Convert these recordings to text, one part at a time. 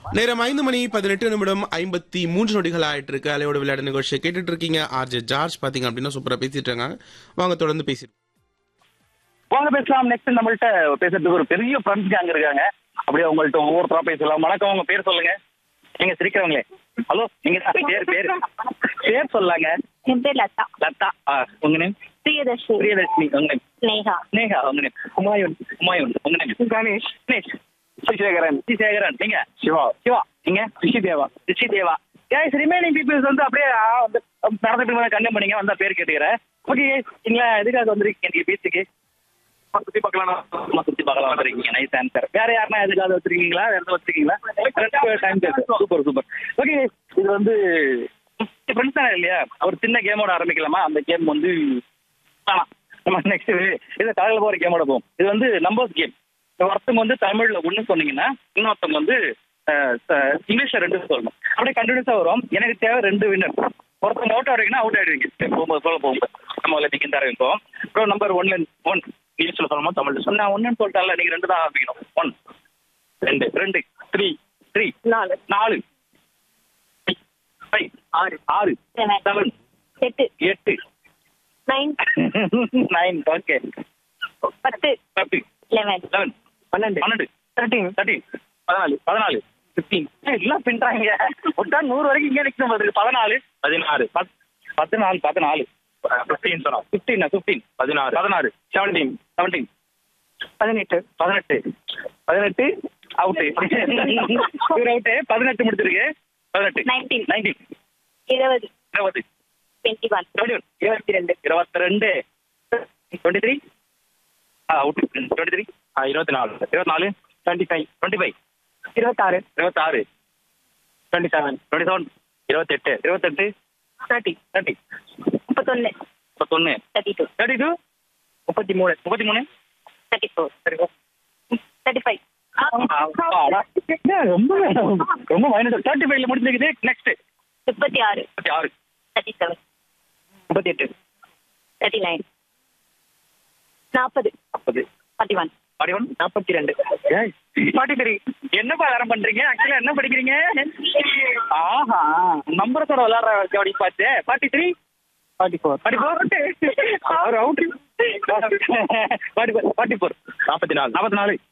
நேரம் ஐந்து மணி பதினெட்டு நிமிடம் ஐம்பத்தி மூன்று நொடிகள் ஆயிட்டு இருக்கு அலையோட விளையாட்டு நிகழ்ச்சியை கேட்டுட்டு இருக்கீங்க ஆர்ஜே ஜார்ஜ் பாத்தீங்க அப்படின்னா சூப்பரா பேசிட்டு இருக்காங்க வாங்க தொடர்ந்து பேசிட்டு வாங்க பேசலாம் நெக்ஸ்ட் நம்மள்ட்ட பேசுறதுக்கு ஒரு பெரிய ஃப்ரெண்ட்ஸ் கேங் இருக்காங்க அப்படியே உங்கள்ட்ட ஒவ்வொருத்தரா பேசலாம் வணக்கம் உங்க பேர் சொல்லுங்க நீங்க சிரிக்கிறவங்களே ஹலோ நீங்க தான் பேர் பேர் பேர் சொல்லாங்க என் பேர் லதா லதா ஆ, உங்க நேம் பிரியதர்ஷினி பிரியதர்ஷினி உங்க நேம் நேஹா நேகா உங்க நேம் ஹுமாயூன் ஹுமாயூன் உங்க நேம் கணேஷ் கணேஷ் ஸ்ரீசேகரன் ஸ்ரீசேகரன் நீங்க சிவா சிவா நீங்க Rishi Deva Rishi Deva guys remaining peoples வந்து அப்படியே ஆ, வந்து நடந்துட்டு போய் கண்டம் பண்ணீங்க வந்தா பேர் கேட்டுக்கிறேன் ஓகே நீங்களா எதுக்காக வந்திருக்கீங்க நீங்க பீச்சுக்கு சுத்தி பார்க்கலாம் சும்மா சுத்தி பார்க்கலாம் வந்திருக்கீங்க நைஸ் ஆன்சர் வேற யாருன்னா எதுக்காக வச்சிருக்கீங்களா வேற எதுவும் வச்சிருக்கீங்களா டைம் சூப்பர் சூப்பர் ஓகே இது வந்து ஃப்ரெண்ட்ஸ் தானே இல்லையா ஒரு சின்ன கேமோட ஆரம்பிக்கலாமா அந்த கேம் வந்து ஆமா நம்ம நெக்ஸ்ட் இது காலையில் போகிற கேமோட போகும் இது வந்து நம்பர்ஸ் கேம் ஒருத்தவங்க வந்து தமிழ்ல ஒண்ணு சொன்னீங்கன்னா இன்னொருத்தவங்க வந்து அஹ், அஹ், இங்கிலீஷ்ல ரெண்டு சொல்லணும் அப்படியே கண்டினியூஸா வரும் எனக்கு தேவை ரெண்டு வின்னர் ஒருத்தவங்க அவுட் ஆடுறீங்கன்னா அவுட் ஆயிடுவீங்க போகும்போது சொல்ல போகும்போது நம்ம அதில் நீங்கள் ஆரம்பிப்போம் அப்புறம் நம்பர் ஒன்ல ஒன் இங்கிலீஷ்ல சொல்லணுமா தமிழ்ல சொன்னா ஒன்னு சொல்லிட்டால நீங்க ரெண்டு தான் ஆரம்பிக்கணும் ஒன் ரெண்டு ரெண்டு த்ரீ த்ரீ நாலு நாலு ஃபைவ் ஆறு ஆறு Seven. செவன் எட்டு எட்டு நைன் நைன் ஓகே பத்து பத்து லெவன் லெவன் பன்னெண்டு பன்னெண்டு தேர்ட்டீன் தேர்ட்டீன் பதினாலு பதினாலு ஃபிஃப்டீன் எல்லாம் பின்றாங்க விட்டா நூறு வரைக்கும் இங்கே நிற்கும் போது பதினாலு பதினாறு பத் பதினாலு பதினாலு ஃபிஃப்டீன் சொன்னோம் ஃபிஃப்டீன் ஃபிஃப்டீன் பதினாறு பதினாறு செவன்டீன் செவன்டீன் பதினெட்டு பதினெட்டு பதினெட்டு அவுட்டு இவர் அவுட்டு பதினெட்டு முடிச்சிருக்கு பதினெட்டு Nineteen. நைன்டீன் இருபது இருபது டுவெண்ட்டி ஒன் இருபத்தி ரெண்டு இருபத்தி ரெண்டு twenty three out twenty three இருபத்தி நாலு இருபத்தி நாலு டுவெண்ட்டி ஃபைவ் டுவெண்ட்டி ஃபைவ் இருபத்தாறு இருபத்தாறு டுவெண்ட்டி செவன் டுவெண்ட்டி செவன் இருபத்தெட்டு இருபத்தெட்டு தேர்ட்டி தேர்ட்டி முப்பத்தொன்னு முப்பத்தொன்று தேர்ட்டி டூ தேர்ட்டி டூ முப்பத்தி மூணு முப்பத்தி மூணு தேர்ட்டி ஃபோர் தேர்ட்டி ஃபைவ் ரொம்ப ரொம்ப மைனஸ் தேர்ட்டி ஃபைவ்ல முடிஞ்சிருக்குது நெக்ஸ்ட் முப்பத்தி ஆறு முப்பத்தி ஆறு தேர்ட்டி செவன் முப்பத்தி எட்டு தேர்ட்டி நைன் நாற்பது முப்பது ஃபார்ட்டி ஒன் ஃபார்ட்டி ஒன் நாற்பத்தி ரெண்டு ஃபார்ட்டி த்ரீ என்னப்பா வேறம் பண்றீங்க ஆக்சுவலா என்ன படிக்கிறீங்க ஆஹா நம்பரத்தோட விளையாடுற அப்படி பார்த்து forty three forty four forty four அவர் out forty four forty four நாற்பத்தி நாலு நாற்பத்தி நாலு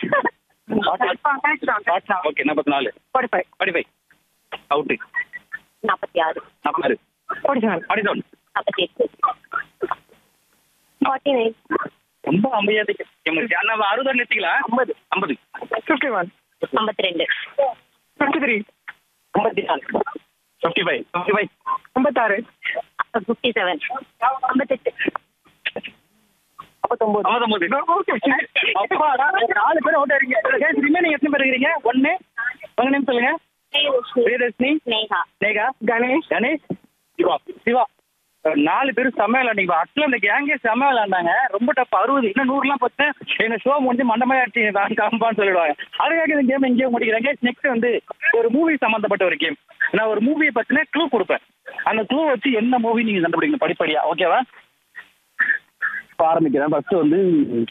ஓகே நாற்பத்தி நாலு forty five forty five out நாற்பத்தி ஆறு நாற்பது ஃபார்ட்டி செவன் ஃபார்ட்டி செவன் நாற்பத்தி எட்டு ஃபார்ட்டி நைன் ரொம்ப அமைதியாக நம்ம அறுபது நிறுத்திக்கலாம் ஐம்பது ஐம்பது ஃபிஃப்டி ஒன் ஐம்பத்தி ரெண்டு ஃபிஃப்டி த்ரீ ஐம்பத்தி நாலு ஃபிஃப்டி ஃபைவ் ஃபிஃப்டி ஃபைவ் ஐம்பத்தாறு ஃபிஃப்டி செவன் ஐம்பத்தெட்டு ஐம்பத்தொம்பது ஐம்பத்தொம்பது அப்பாடா நாலு பேர் அவுட் ஆயிருக்கீங்க ரிமைனிங் எத்தனை பேர் இருக்கிறீங்க ஒன்று உங்க நேம் சொல்லுங்க பிரியதர்ஷினி பிரியதர்ஷினி நேஹா நேகா கணேஷ் கணேஷ் சிவா சிவா அஹ் நாலு பேரும் செம்ம விளையாண்டிங்க ஆக்சுவலாக இந்த கேங்கே செம்ம விளையாண்டாங்க ரொம்ப டப் அறுபது இன்னும் நூறுலாம் பார்த்து எங்க ஷோ முடிஞ்சு மண்டமாக ஆச்சு தான் காம்பான்னு சொல்லிடுவாங்க அதுக்காக இந்த கேம் எங்கேயும் முடிக்கிறாங்க நெக்ஸ்ட் வந்து ஒரு மூவி சம்மந்தப்பட்ட ஒரு கேம் நான் ஒரு மூவியை பற்றின க்ளூ கொடுப்பேன் அந்த க்ளூ வச்சு என்ன மூவி நீங்கள் கண்டுபிடிக்கணும் படிப்படியா ஓகேவா இப்போ ஆரம்பிக்கிறேன் ஃபர்ஸ்ட் வந்து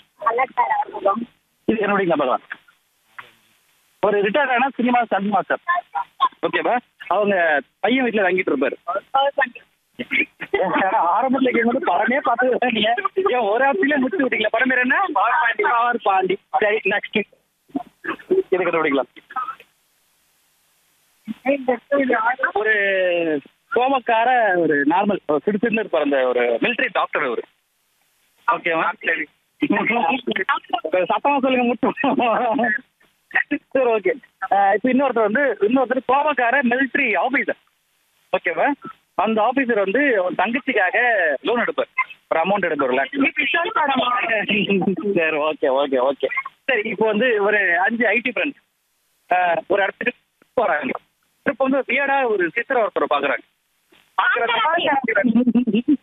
இது என்னுடைய ஞாபகம் ஒரு ரிட்டையர்ட் ஆன சினிமா ஸ்டண்ட் மாஸ்டர் ஓகேவா அவங்க பையன் வீட்டில் தங்கிட்டு இருப்பாரு ஆரம்பத்துல கேட்கும்போது படமே பார்த்து நீங்க ஏன் ஒரு ஆப்ஷன்ல முடிச்சு விட்டீங்களா படம் பேர் என்ன பாண்டி ஆர் பாண்டி சரி நெக்ஸ்ட் இது கண்டுபிடிக்கலாம் ஒரு கோமக்கார ஒரு நார்மல் சிடுசின்னு இருப்பார் அந்த ஒரு மிலிட்டரி டாக்டர் அவரு ஓகேவா சரி சத்தமா சொல்லுங்க மட்டும் சரி ஓகே இப்போ இன்னொருத்தர் வந்து இன்னொருத்தர் கோமக்கார மிலிட்டரி ஆஃபீஸர் ஓகேவா அந்த ஆஃபீஸர் வந்து அவன் தங்கச்சிக்காக லோன் எடுப்பார் ஒரு அமௌண்ட் எடுப்பார்ல சரி ஓகே ஓகே ஓகே சரி இப்போ வந்து ஒரு அஞ்சு ஐடி ஃப்ரெண்ட்ஸ் ஒரு இடத்துக்கு போறாங்க இப்போ வந்து வியடா ஒரு சித்திர ஒருத்தரை பாக்குறாங்க